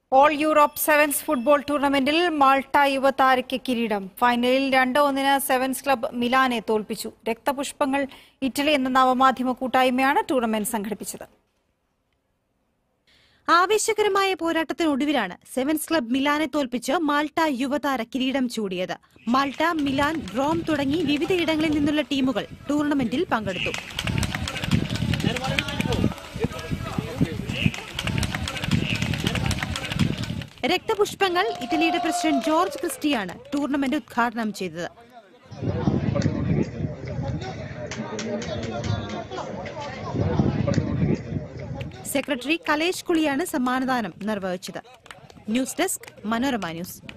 all Europe sevens football ടൂർണമെന്റിൽ Malta യുവതാരയ്ക്ക് കിരീടം ഫൈനലിൽ രണ്ട് ഒന്നിന് സെവൻസ് ക്ലബ് മിലാനെ തോൽപ്പിച്ചു രക്തപുഷ്പങ്ങൾ ഇറ്റലി എന്ന നവമാധ്യമ കൂട്ടായ്മയാണ് ടൂർണമെന്റ് സംഘടിപ്പിച്ചത് ആവേശകരമായ പോരാട്ടത്തിനൊടുവിലാണ് സെവൻസ് ക്ലബ് മിലാനെ തോൽപ്പിച്ച് മാൾട്ട യുവതാര കിരീടം ചൂടിയത് മാൾട്ട മിലാൻ റോം തുടങ്ങി വിവിധയിടങ്ങളിൽ നിന്നുള്ള ടീമുകൾ ടൂർണമെന്റിൽ പങ്കെടുത്തു രക്തപുഷ്പങ്ങൾ ഇറ്റലിയുടെ പ്രസിഡന്റ് ജോർജ് ക്രിസ്റ്റിയാണ് ടൂർണമെന്റ് ഉദ്ഘാടനം ചെയ്തത് സെക്രട്ടറി കലേഷ് കുളിയാണ് സമ്മാനദാനം നിർവഹിച്ചത് ന്യൂസ് ഡെസ്ക് മനോരമ ന്യൂസ്